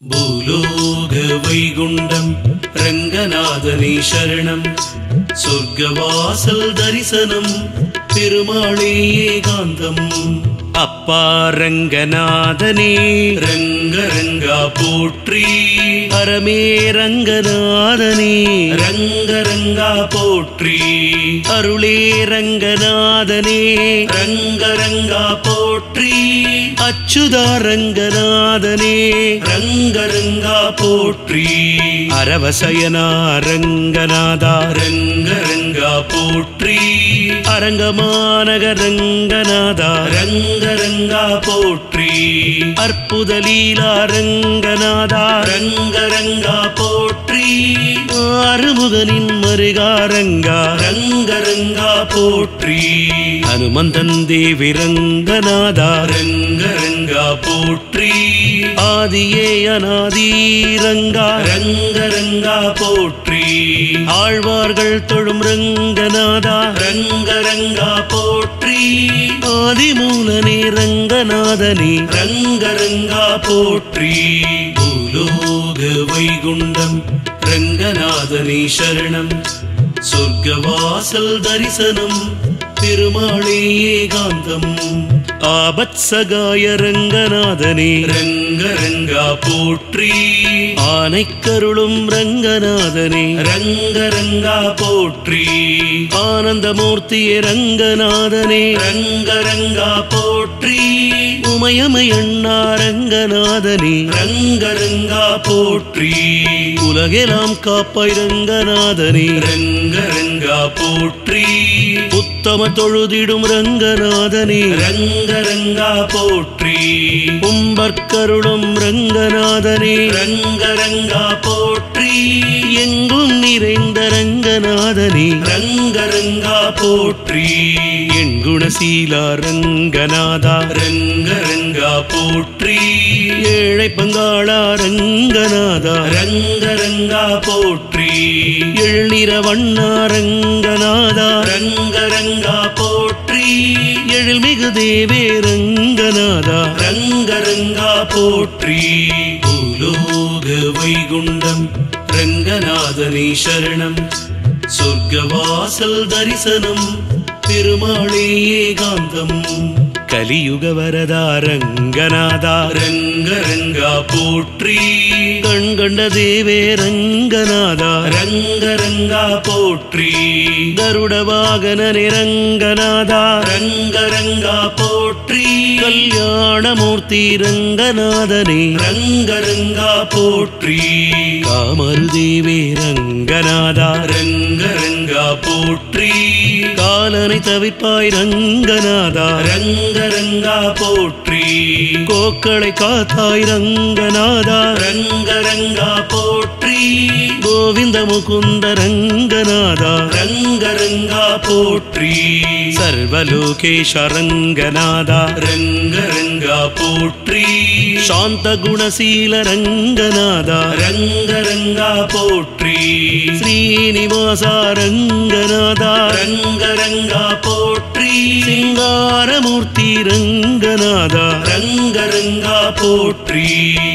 பூலோக வைகுண்டம் ரங்கநாதனே சரணம் சொர்க்கவாசல் தரிசனம் பெருமாளே ஏகாந்தம் அப்பா ரங்கநாதனே ரங்க ரங்கா போற்றி அறமே ரங்கநாதனே ரங்க ரங்கா போற்றி அருளே ரங்கநாதனே ரங்க ரங்கா போற்றி அச்சுதா ரங்கநாதனே ரங்க ரங்கா போற்றி அரவசயனா ரங்கநாதா ரங்க ரங்கா போற்றி அரங்கமானக ரங்கநாதா ரங்க ரங்கா போற்றி அற்புத லீலா ரங்கநாதா ரங்க ரங்கா போற்றி ஆறுமுகனின் மருகாரங்கா ரங்க ரங்கா போற்றி ஹனுமந்தன் தேவி ரங்கநாதா ரங்க ரங்கா போற்றி ஆதியே அநாதி ரங்கா ரங்க ரங்கா போற்றி ஆழ்வார்கள் தொழும் ரங்கநாதா ரங்க ரங்கா போற்றி ஆதிமூலனே ரங்கநாதனே ரங்க ரங்கா போற்றி பூலோக வைகுண்டம் ரங்கநாதனே சரணம் சொர்க்கவாசல் தரிசனம் பெருமாளே ஏகாந்தம் ஆபத் சகாய ரங்கநாதனே ரங்க ரங்கா போற்றி ஆனைக்கருளும் ரங்கநாதனே ரங்க ரங்கா போற்றி ஆனந்தமூர்த்தியே ரங்கநாதனே ரங்க ரங்கா போற்றி உமையமையண்ணா ரங்கநாதனே ரங்க ரங்கா போற்றி உலகெல்லாம் காப்பாய் ரங்கநாதனே ரங்க ரங்கா போற்றி உத்தம தொழுதிடும் ரங்கநாதனே ரங்க ரங்கா போற்றி உம்பற்கருளும் ரங்கநாதனே ரங்க ரங்கா போற்றி எங்கும் நிறைந்த ரங்கநாதனே ரங்க ரங்கா போற்றி என் குணசீலா ரங்கநாதா ரங்க ரங்கா போற்றி ஏழை பங்காளா ரங்கநாதா ரங்க ரங்கா போற்றி எழிற வண்ணா ரங்கநாதா ரங்க ரங்கா போற்றி எழில்மிகு தேவே ரங்கநாதா ரங்க ரங்கா போற்றி பூலோக வைகுண்டம் ரங்கநாதனே சரணம் சொர்க்கவாசல் தரிசனம் பெருமாளே ஏகாந்தம் கலியுக வரதா ரங்கநாதா ரங்க ரங்கா போற்றி கண் கண்ட தேவே ரங்கநாதா ரங்க ரங்கா போற்றி கருட வாகனனே ரங்கநாதா ரங்க ரங்கா போற்றி கல்யாணமூர்த்தி ரங்கநாதனே ரங்க ரங்கா போற்றி காமரு தேவே ரங்கநாதா ரங்க ரங்கா போற்றி காலனை தவிப்பாய் ரங்கநாதா ரங்க ரங்கா போற்றி கோக்களை காத்தாய் ரங்கநாதா ரங்க ரங்கா போற்றி கோவிந்த முகுந்த ரங்கநாதா ரங்க ரங்கா போற்றி சர்வலோகேஷ ரங்கநாதா ரங்க ரங்கா போற்றி சாந்த குணசீல ரங்கநாதா ரங்க ரங்கா போற்றி ஸ்ரீனிவாச ரங்கநாதா ரங்க ரங்கா போற்றி சிங்காரமூர்த்தி ரங்கநாதா ரங்க ரங்கா போற்றி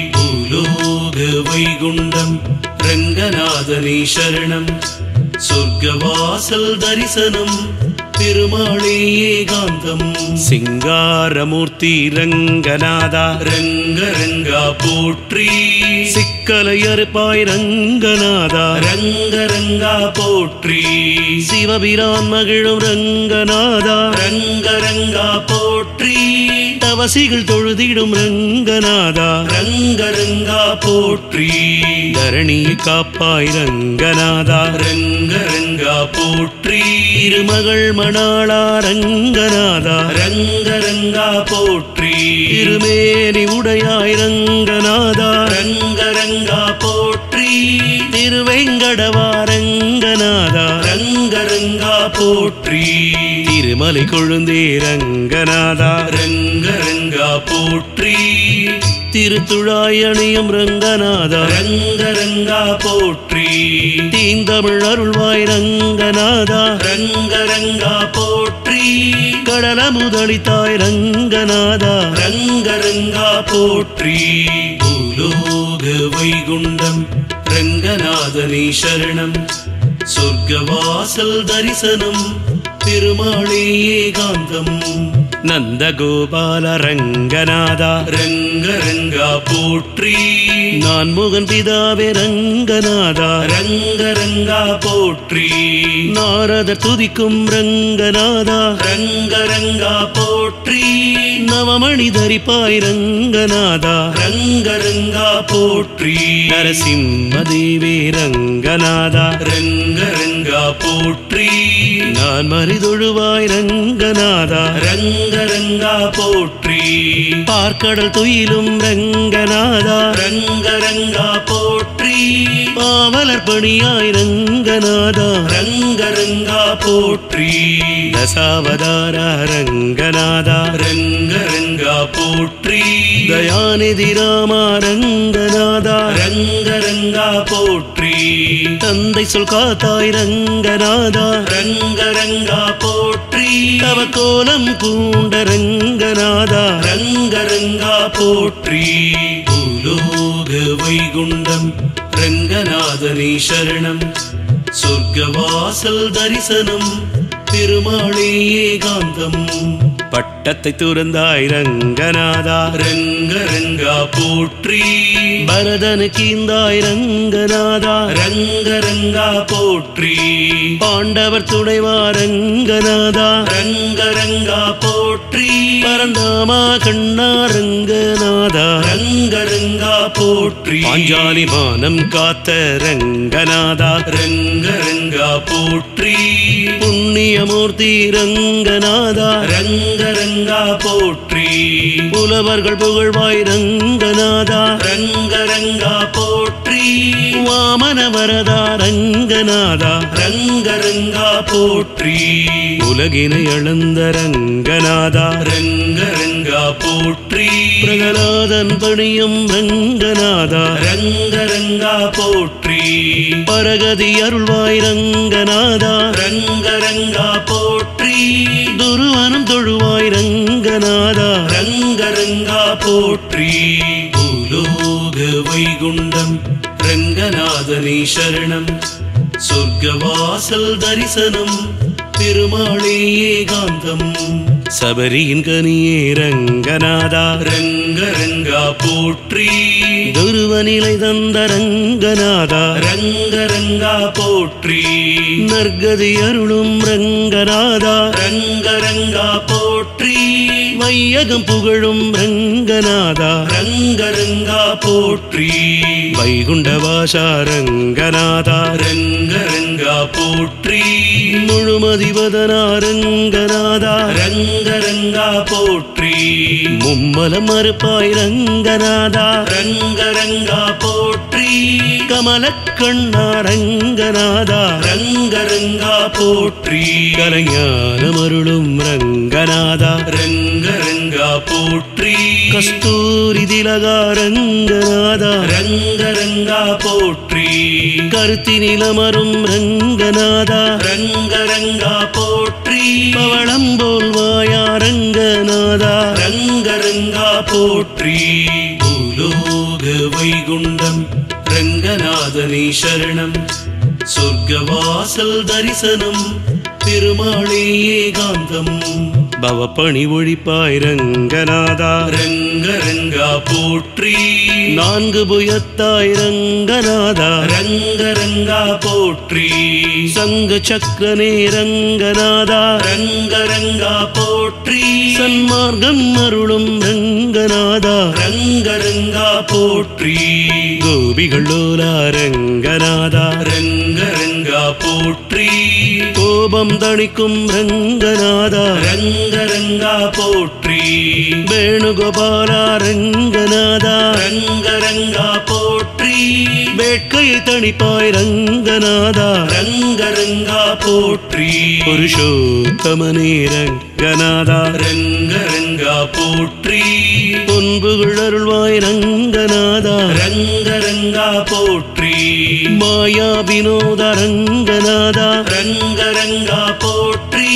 பூலோக வைகுண்டம் ரங்கநாதனே சரணம் சொர்க்கவாசல் தரிசனம் பெருமாளே ஏகாந்தம் சிங்காரமூர்த்தி ரங்கநாதா ரங்க ரங்கா போற்றி சிக்கலை அறுப்பாய் ரங்கநாதா ரங்க ரங்கா போற்றி சிவபிரான் மகிழும் ரங்கநாதா ரங்க ரங்கா போற்றி தவசிகள் தொழுதிடும் ரங்கநாதா ரங்க ரங்கா போற்றி தரணியை காப்பாய் ரங்கநாதா ரங்க ரங்கா போற்றி திருமகள் மணாளா ரங்கநாதா ரங்க ரங்கா போற்றி திருமேனி உடையாய் ரங்கநாதா ரங்க ரங்கா போற்றி திருவெங்கடவா ரங்கநாதா ரங்க ரங்கா போற்றி திருமலை கொழுந்தே ரங்கநாதா ரங்க ரங்கா போற்றி திருத்துழாய் அணியும் ரங்கநாதா ரங்க ரங்கா போற்றி தீந்தமிழ் அருள்வாய் ரங்கநாதா ரங்க ரங்கா போற்றி கடல முதலித்தாய் ரங்கநாதா ரங்க ரங்கா போற்றி பூலோக வைகுண்டம் ரங்கநாதனே சரணம் சொர்க்கவாசல் தரிசனம் பெருமாளே ஏகாந்தம் நந்தகோபால ரங்கநாதா ரங்க ரங்கா போற்றி நான் முகன் பிதாவே ரங்கநாதா ரங்க ரங்கா போற்றி நாரத துதிக்கும் ரங்கநாதா ரங்க ரங்கா போற்றி நவமணி தரிப்பாய் ரங்கநாதா ரங்க ரங்கா போற்றி நரசிம்ம தேவே ரங்கநாதா ரங்க ரங்கா போற்றி நான் மறிதொழுவாய் ரங்கநாதா ரங்க ரங்கா போற்றி பார்க்கடல் துயிலும் ரங்கநாதா ரங்க ரங்கா போற்றி பாவலர் பணியாய் ரங்கநாதா ரங்க ரங்கா போற்றி தசாவதார ரங்கநாதா ரங்க ரங்கா போற்றி தயாநிதி ராமா ரங்கநாதா ரங்க ரங்கா போற்றி தந்தை சொல் காத்தாய் ரங்கநாதா ரங்க ரங்கா போற்றி தவ கோலம் பூண்ட ரங்கநாதா ரங்க ரங்கா போற்றி பூலோக வைகுண்டம் ரங்கநாதனே சரணம் சொர்க்கவாசல் தரிசனம் பெருமாளே ஏகாந்தம் பட்டத்தை துறந்தாய் ரங்கநாதா ரங்க ரங்கா போற்றி பரதனு கீந்தாய் ரங்கநாதா ரங்க ரங்கா போற்றி பாண்டவர் துணைவா ரங்கநாதா ரங்க ரங்கா போற்றி பரந்தாமா கண்ணா ரங்கநாதா ரங்க ரங்கா போற்றி பாஞ்சாலி மானம் காத்த ரங்கநாதா ரங்க ரங்கா போற்றி புண்ணியமூர்த்தி ரங்கநாதா ரங்க ரங்கா போற்றி புலவர்கள் புகழ்வாய் ரங்கநாதா ரங்க ரங்கா போற்றி வாமன வரதா ரங்கநாதா ரங்க ரங்கா போற்றி உலகினை அளந்த ரங்கநாதா ரங்க ரங்கா போற்றி பிரகலாதன் பணியும் ரங்கநாதா ரங்க ரங்கா போற்றி பரகதி அருள்வாய் ரங்கநாதா ரங்க ரங்கா போற்றி துருவனம் தொழுவாய் ரங்கநாதா ரங்க ரங்கா போற்றி பூலோக வைகுண்டம் ரங்கநாதனே சரணம் சொர்க்கவாசல் தரிசனம் பெருமாளே ஏகாந்தம் சபரியின் கனியே ரங்கநாதா ரங்க ரங்கா போற்றி துருவநிலை தந்த ரங்கநாதா ரங்க ரங்கா போற்றி நற்கதி அருளும் ரங்கநாதா ரங்க ரங்கா போற்றி வையகம் புகழும் ரங்கநாதா ரங்க ரங்கா போற்றி வைகுண்ட வாசா ரங்கநாதா ரங்க ரங்கா போற்றி முழுமதிபதனா ரங்கநாதா ரங்க ரங்கா போற்றி மும்மலம் மறுப்பாய் ரங்கநாதா ரங்க ரங்கா போற்றி கமலக்கண்ணா ரங்கநாதா ரங்க ரங்கா போற்றி கலைஞானம் அருளும் ரங்கநாதா ரங்க ரங்கா போற்றி கஸ்தூரி திலகா ரங்கநாதா ரங்க ரங்கா போற்றி கருத்தினிலமரும் ரங்கநாதா ரங்க ரங்கா போற்றி பவளம் போல் வாயா ரங்கநாதா ரங்க ரங்கா போற்றி பூலோக வைகுண்டம் ரங்கநாதனே சரணம் சொர்க்கவாசல் தரிசனம் பெருமாளே ஏகாந்தம் பவப்பணி ஒழிப்பாய் ரங்கநாதா ரங்க ரங்கா போற்றி நான்கு புயத்தாய் ரங்கநாதா ரங்க ரங்கா போற்றி சங்க சக்கரனே ரங்கநாதா ரங்க ரங்கா போற்றி சன்மார்க்கம் அருளும் ரங்கநாதா ரங்க ரங்கா போற்றி கோபிகளோலா ரங்கநாதா ரங்க ரங்கா போற்றி கோபம் தணிக்கும் ரங்கநாதா ரங்க ரங்கா போற்றி வேணுகோபாலா ரங்கநாதா ரங்க ரங்கா போற்றி வேட்கையை தணிப்பாய் ரங்கநாதா ரங்க ரங்கா போற்றி புருஷோத்தமனே ரங்கநாதா ரங்க ரங்கா போற்றி பொன்புகள் அருள்வாய் ரங்கநாதா ரங்க ரங்கா போற்றி மாயா வினோத ரங்கநாதா ரங்க ரங்கா போற்றி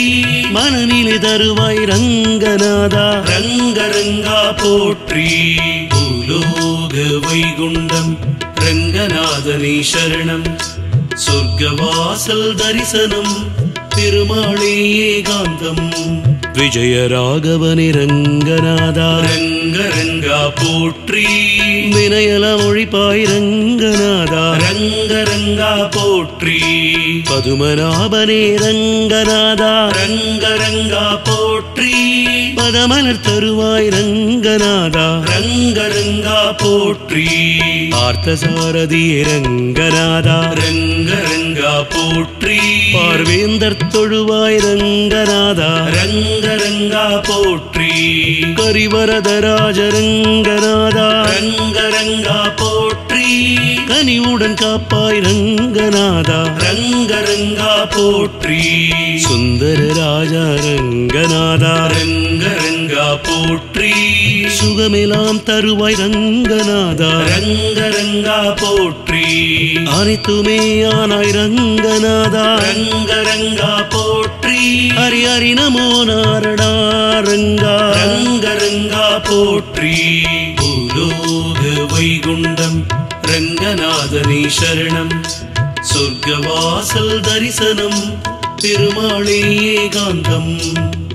மனநிலை தருவாய் ரங்கநாதா ரங்க ரங்கா போற்றி பூலோக பூலோக வைகுண்டம் ரங்கநாதனே சரணம் சொர்க்கவாசல் தரிசனம் திருமாளே ஏகாந்தம் விஜயராகவனே ரங்கநாதா ரங்க ரங்கா போற்றி வினயல மொழிப்பாய் ரங்கநாதா ரங்க ரங்கா போற்றி பதுமநாபனே ரங்கநாதா ரங்க ரங்கா போற்றி பதமலர் தருவாய் ரங்கநாதா ரங்க ரங்கா போற்றி பார்த்தசாரதியே ரங்கநாதா ரங்க ரங்கா போற்றி பார்வேந்தர் தொழுவாய் ரங்கநாதா ரங்க ரங்கா போற்றி கரிவரதராஜ ரங்கநாதா ரங்க ரங்கா போற்றி கனிவுடன் காப்பாய் ரங்கநாதா ரங்க ரங்கா போற்றி சுந்தர ராஜா ரங்கநாதா ரங்க ரங்கா போற்றி சுகமெல்லாம் தருவாய் ரங்கநாதா ரங்க ரங்கா போற்றி அனைத்துமே ஆனாய் ரங்கநாதா ரங்க ரங்கா போற்றி ஹரி ஹரி நமோ நாரடா ரங்கா ரங்க ரங்கா போற்றி பூலோக வைகுண்டம் ரங்கநாதனே சரணம் சொர்க்கவாசல் தரிசனம் திருமாளே ஏகாந்தம்